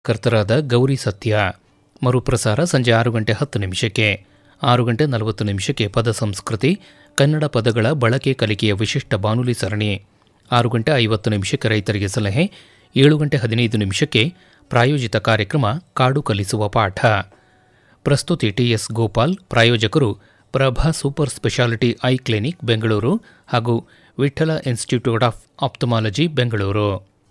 ಕರ್ತರಾದ ಗೌರಿ ಸತ್ಯ ಮರುಪ್ರಸಾರ ಸಂಜೆ ಆರು ಗಂಟೆ ಹತ್ತು ನಿಮಿಷಕ್ಕೆ ಆರು ಗಂಟೆ ನಲವತ್ತು ನಿಮಿಷಕ್ಕೆ ಪದ ಸಂಸ್ಕೃತಿ ಕನ್ನಡ ಪದಗಳ ಬಳಕೆ ಕಲಿಕೆಯ ವಿಶಿಷ್ಟ ಬಾನುಲಿ ಸರಣಿ ಆರು ಗಂಟೆ ಐವತ್ತು ನಿಮಿಷಕ್ಕೆ ರೈತರಿಗೆ ಸಲಹೆ ಏಳು ಗಂಟೆ ಹದಿನೈದು ನಿಮಿಷಕ್ಕೆ ಪ್ರಾಯೋಜಿತ ಕಾರ್ಯಕ್ರಮ ಕಾಡು ಕಲಿಸುವ ಪಾಠ ಪ್ರಸ್ತುತಿ ಟಿಎಸ್ ಗೋಪಾಲ್ ಪ್ರಾಯೋಜಕರು Prabha super speciality eye clinic Bengaluru ಹಾಗೂ Vittala institute of ophthalmology Bengaluru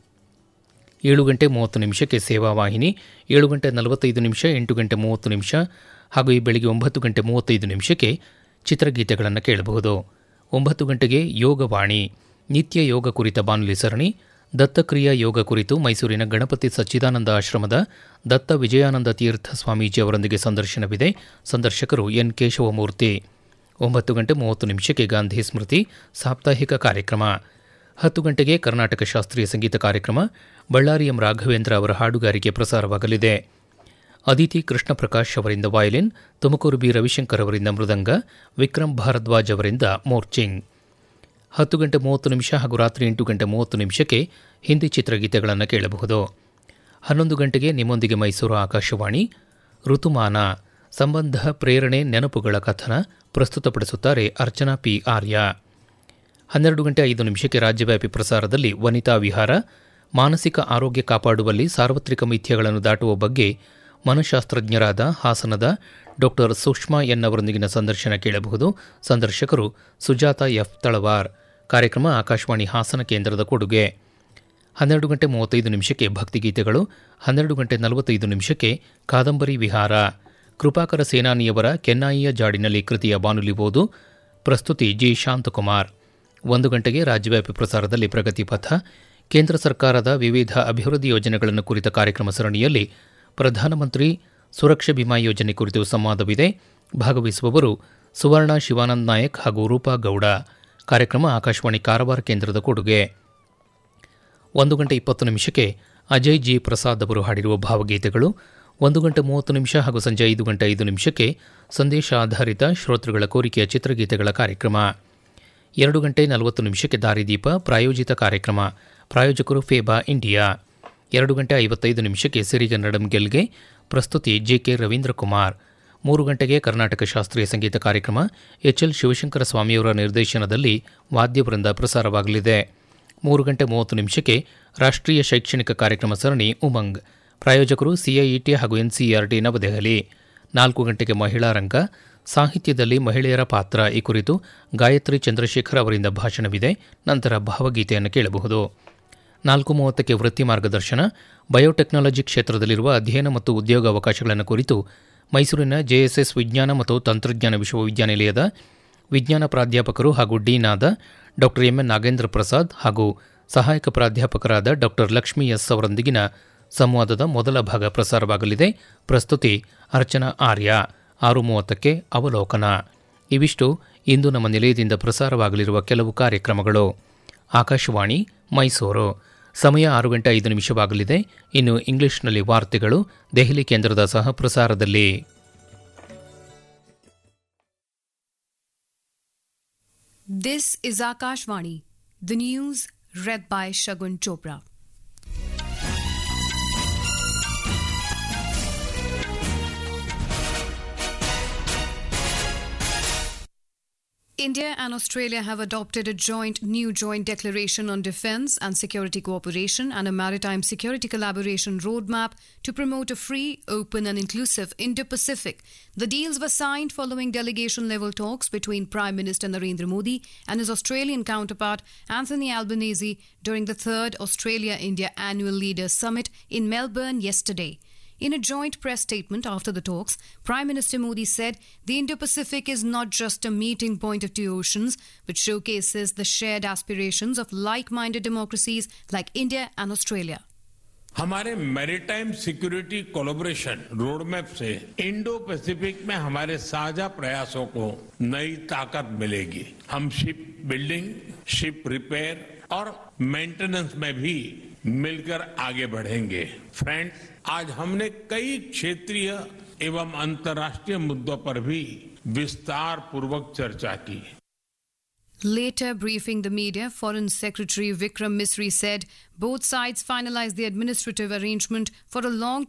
ಏಳು ಗಂಟೆ ಮೂವತ್ತು ನಿಮಿಷಕ್ಕೆ ಸೇವಾ ವಾಹಿನಿ ಏಳು ಗಂಟೆ ನಲವತ್ತೈದು ನಿಮಿಷ ಎಂಟು ಗಂಟೆ ಮೂವತ್ತು ನಿಮಿಷ ಹಾಗೂ ಈ ಬೆಳಿಗ್ಗೆ ಒಂಬತ್ತು ಗಂಟೆ ಮೂವತ್ತೈದು ನಿಮಿಷಕ್ಕೆ ಚಿತ್ರಗೀತೆಗಳನ್ನು ಕೇಳಬಹುದು ಒಂಬತ್ತು ಗಂಟೆಗೆ ಯೋಗವಾಣಿ ನಿತ್ಯ ಯೋಗ ಕುರಿತ ಬಾನುಲಿ ಸರಣಿ ದತ್ತಕ್ರಿಯಾ ಯೋಗ ಕುರಿತು ಮೈಸೂರಿನ ಗಣಪತಿ ಸಚ್ಚಿದಾನಂದ ಆಶ್ರಮದ ದತ್ತ ವಿಜಯಾನಂದ ತೀರ್ಥ ಸ್ವಾಮೀಜಿ ಅವರೊಂದಿಗೆ ಸಂದರ್ಶನವಿದೆ ಸಂದರ್ಶಕರು ಎನ್ ಕೇಶವಮೂರ್ತಿ ಒಂಬತ್ತು ಗಂಟೆ ಮೂವತ್ತು ನಿಮಿಷಕ್ಕೆ ಗಾಂಧಿ ಸ್ಮೃತಿ ಸಾಪ್ತಾಹಿಕ ಕಾರ್ಯಕ್ರಮ ಹತ್ತು ಗಂಟೆಗೆ ಕರ್ನಾಟಕ ಶಾಸ್ತ್ರೀಯ ಸಂಗೀತ ಕಾರ್ಯಕ್ರಮ ಬಳ್ಳಾರಿ ಎಂ ರಾಘವೇಂದ್ರ ಅವರ ಹಾಡುಗಾರಿಕೆ ಪ್ರಸಾರವಾಗಲಿದೆ ಅದಿತಿ ಕೃಷ್ಣ ಪ್ರಕಾಶ್ ಅವರಿಂದ ವಯಲಿನ್ ತುಮಕೂರು ಬಿ ರವಿಶಂಕರ್ ಅವರಿಂದ ಮೃದಂಗ ವಿಕ್ರಮ್ ಭಾರದ್ವಾಜ್ ಅವರಿಂದ ಮೋರ್ಚಿಂಗ್ ಹತ್ತು ಗಂಟೆ ಮೂವತ್ತು ನಿಮಿಷ ಹಾಗೂ ರಾತ್ರಿ ಎಂಟು ಗಂಟೆ ಮೂವತ್ತು ನಿಮಿಷಕ್ಕೆ ಹಿಂದಿ ಚಿತ್ರಗೀತೆಗಳನ್ನು ಕೇಳಬಹುದು ಹನ್ನೊಂದು ಗಂಟೆಗೆ ನಿಮ್ಮೊಂದಿಗೆ ಮೈಸೂರು ಆಕಾಶವಾಣಿ ಋತುಮಾನ ಸಂಬಂಧ ಪ್ರೇರಣೆ ನೆನಪುಗಳ ಕಥನ ಪ್ರಸ್ತುತಪಡಿಸುತ್ತಾರೆ ಅರ್ಚನಾ ಪಿ ಆರ್ಯ ಹನ್ನೆರಡು ಗಂಟೆ ಐದು ನಿಮಿಷಕ್ಕೆ ರಾಜ್ಯವ್ಯಾಪಿ ಪ್ರಸಾರದಲ್ಲಿ ವನಿತಾ ವಿಹಾರ ಮಾನಸಿಕ ಆರೋಗ್ಯ ಕಾಪಾಡುವಲ್ಲಿ ಸಾರ್ವತ್ರಿಕ ಮಿಥ್ಯಗಳನ್ನು ದಾಟುವ ಬಗ್ಗೆ ಮನಃಶಾಸ್ತ್ರಜ್ಞರಾದ ಹಾಸನದ ಡಾಕ್ಟರ್ ಸುಷ್ಮಾ ಎನ್ ಅವರೊಂದಿಗಿನ ಸಂದರ್ಶನ ಕೇಳಬಹುದು ಸಂದರ್ಶಕರು ಸುಜಾತ ಎಫ್ ತಳವಾರ್ ಕಾರ್ಯಕ್ರಮ ಆಕಾಶವಾಣಿ ಹಾಸನ ಕೇಂದ್ರದ ಕೊಡುಗೆ ಹನ್ನೆರಡು ಗಂಟೆ ಮೂವತ್ತೈದು ನಿಮಿಷಕ್ಕೆ ಭಕ್ತಿಗೀತೆಗಳು ಹನ್ನೆರಡು ಗಂಟೆ ನಲವತ್ತೈದು ನಿಮಿಷಕ್ಕೆ ಕಾದಂಬರಿ ವಿಹಾರ ಕೃಪಾಕರ ಸೇನಾನಿಯವರ ಕೆನ್ನಾಯಿಯ ಜಾಡಿನಲ್ಲಿ ಕೃತಿಯ ಬಾನುಲಿ ಓದು ಪ್ರಸ್ತುತಿ ಜಿ ಶಾಂತಕುಮಾರ್ ಒಂದು ಗಂಟೆಗೆ ರಾಜ್ಯವ್ಯಾಪಿ ಪ್ರಸಾರದಲ್ಲಿ ಪ್ರಗತಿ ಪಥ ಕೇಂದ್ರ ಸರ್ಕಾರದ ವಿವಿಧ ಅಭಿವೃದ್ಧಿ ಯೋಜನೆಗಳನ್ನು ಕುರಿತ ಕಾರ್ಯಕ್ರಮ ಸರಣಿಯಲ್ಲಿ ಪ್ರಧಾನಮಂತ್ರಿ ಸುರಕ್ಷಾ ಬಿಮಾ ಯೋಜನೆ ಕುರಿತು ಸಂವಾದವಿದೆ ಭಾಗವಹಿಸುವವರು ಸುವರ್ಣ ಶಿವಾನಂದ್ ನಾಯಕ್ ಹಾಗೂ ರೂಪಾ ಗೌಡ ಕಾರ್ಯಕ್ರಮ ಆಕಾಶವಾಣಿ ಕಾರವಾರ ಕೇಂದ್ರದ ಕೊಡುಗೆ ಒಂದು ಗಂಟೆ ಇಪ್ಪತ್ತು ನಿಮಿಷಕ್ಕೆ ಅಜಯ್ ಜಿ ಪ್ರಸಾದ್ ಅವರು ಹಾಡಿರುವ ಭಾವಗೀತೆಗಳು ಒಂದು ಗಂಟೆ ಮೂವತ್ತು ನಿಮಿಷ ಹಾಗೂ ಸಂಜೆ ಐದು ಗಂಟೆ ಐದು ನಿಮಿಷಕ್ಕೆ ಸಂದೇಶ ಆಧಾರಿತ ಶ್ರೋತೃಗಳ ಕೋರಿಕೆಯ ಚಿತ್ರಗೀತೆಗಳ ಕಾರ್ಯಕ್ರಮ ಎರಡು ಗಂಟೆ ನಲವತ್ತು ನಿಮಿಷಕ್ಕೆ ದಾರಿದೀಪ ಪ್ರಾಯೋಜಿತ ಕಾರ್ಯಕ್ರಮ ಪ್ರಾಯೋಜಕರು ಫೇಬಾ ಇಂಡಿಯಾ ಎರಡು ಗಂಟೆ ಐವತ್ತೈದು ನಿಮಿಷಕ್ಕೆ ಸಿರಿಗನ್ನಡಂ ಗೆಲ್ಗೆ ಪ್ರಸ್ತುತಿ ಜೆಕೆ ರವೀಂದ್ರ ಕುಮಾರ್ ಮೂರು ಗಂಟೆಗೆ ಕರ್ನಾಟಕ ಶಾಸ್ತ್ರೀಯ ಸಂಗೀತ ಕಾರ್ಯಕ್ರಮ ಎಚ್ಎಲ್ ಶಿವಶಂಕರ ಸ್ವಾಮಿಯವರ ನಿರ್ದೇಶನದಲ್ಲಿ ವಾದ್ಯವೃಂದ ಪ್ರಸಾರವಾಗಲಿದೆ ಮೂರು ಗಂಟೆ ಮೂವತ್ತು ನಿಮಿಷಕ್ಕೆ ರಾಷ್ಟ್ರೀಯ ಶೈಕ್ಷಣಿಕ ಕಾರ್ಯಕ್ರಮ ಸರಣಿ ಉಮಂಗ್ ಪ್ರಾಯೋಜಕರು ಸಿಐಇಟಿ ಹಾಗೂ ಎನ್ಸಿಇಆರ್ಟಿ ನವದೆಹಲಿ ನಾಲ್ಕು ಗಂಟೆಗೆ ಮಹಿಳಾ ರಂಗ ಸಾಹಿತ್ಯದಲ್ಲಿ ಮಹಿಳೆಯರ ಪಾತ್ರ ಈ ಕುರಿತು ಗಾಯತ್ರಿ ಚಂದ್ರಶೇಖರ್ ಅವರಿಂದ ಭಾಷಣವಿದೆ ನಂತರ ಭಾವಗೀತೆಯನ್ನು ಕೇಳಬಹುದು ನಾಲ್ಕು ಮೂವತ್ತಕ್ಕೆ ವೃತ್ತಿ ಮಾರ್ಗದರ್ಶನ ಬಯೋಟೆಕ್ನಾಲಜಿ ಕ್ಷೇತ್ರದಲ್ಲಿರುವ ಅಧ್ಯಯನ ಮತ್ತು ಉದ್ಯೋಗ ಅವಕಾಶಗಳನ್ನು ಕುರಿತು ಮೈಸೂರಿನ ಜೆಎಸ್ಎಸ್ ವಿಜ್ಞಾನ ಮತ್ತು ತಂತ್ರಜ್ಞಾನ ವಿಶ್ವವಿದ್ಯಾನಿಲಯದ ವಿಜ್ಞಾನ ಪ್ರಾಧ್ಯಾಪಕರು ಹಾಗೂ ಡೀನ್ ಆದ ಡಾಕ್ಟರ್ ಎಂಎನ್ ನಾಗೇಂದ್ರ ಪ್ರಸಾದ್ ಹಾಗೂ ಸಹಾಯಕ ಪ್ರಾಧ್ಯಾಪಕರಾದ ಡಾಕ್ಟರ್ ಲಕ್ಷ್ಮೀ ಎಸ್ ಅವರೊಂದಿಗಿನ ಸಂವಾದದ ಮೊದಲ ಭಾಗ ಪ್ರಸಾರವಾಗಲಿದೆ ಪ್ರಸ್ತುತಿ ಅರ್ಚನಾ ಆರ್ಯ ಆರು ಮೂವತ್ತಕ್ಕೆ ಅವಲೋಕನ ಇವಿಷ್ಟು ಇಂದು ನಮ್ಮ ನಿಲಯದಿಂದ ಪ್ರಸಾರವಾಗಲಿರುವ ಕೆಲವು ಕಾರ್ಯಕ್ರಮಗಳು ಆಕಾಶವಾಣಿ ಮೈಸೂರು ಸಮಯ ಆರು ಗಂಟೆ ಐದು ನಿಮಿಷವಾಗಲಿದೆ ಇನ್ನು ಇಂಗ್ಲಿಷ್ನಲ್ಲಿ ವಾರ್ತೆಗಳು ದೆಹಲಿ ಕೇಂದ್ರದ ಸಹ ಪ್ರಸಾರದಲ್ಲಿ This is Akashvani, the news read by Shagun Chopra. India and Australia have adopted a joint new joint declaration on defense and security cooperation and a maritime security collaboration roadmap to promote a free, open and inclusive Indo-Pacific. The deals were signed following delegation level talks between Prime Minister Narendra Modi and his Australian counterpart Anthony Albanese during the third Australia-India Annual Leaders Summit in Melbourne yesterday. In a joint press statement after the talks, Prime Minister Modi said the Indo Pacific is not just a meeting point of two oceans, but showcases the shared aspirations of like minded democracies like India and Australia. हमारे maritime security collaboration roadmap से Indo Pacific में हमारे साझा प्रयासों को नई ताकत मिलेगी हम शिप बिल्डिंग शिप रिपेयर और मेंटेनेंस में भी मिलकर आगे बढ़ेंगे फ्रेंड्स आज हमने कई क्षेत्रीय एवं अंतर्राष्ट्रीय मुद्दों पर भी विस्तार पूर्वक चर्चा की Later briefing the media, Foreign Secretary Vikram Misri said both sides finalized the administrative arrangement for a long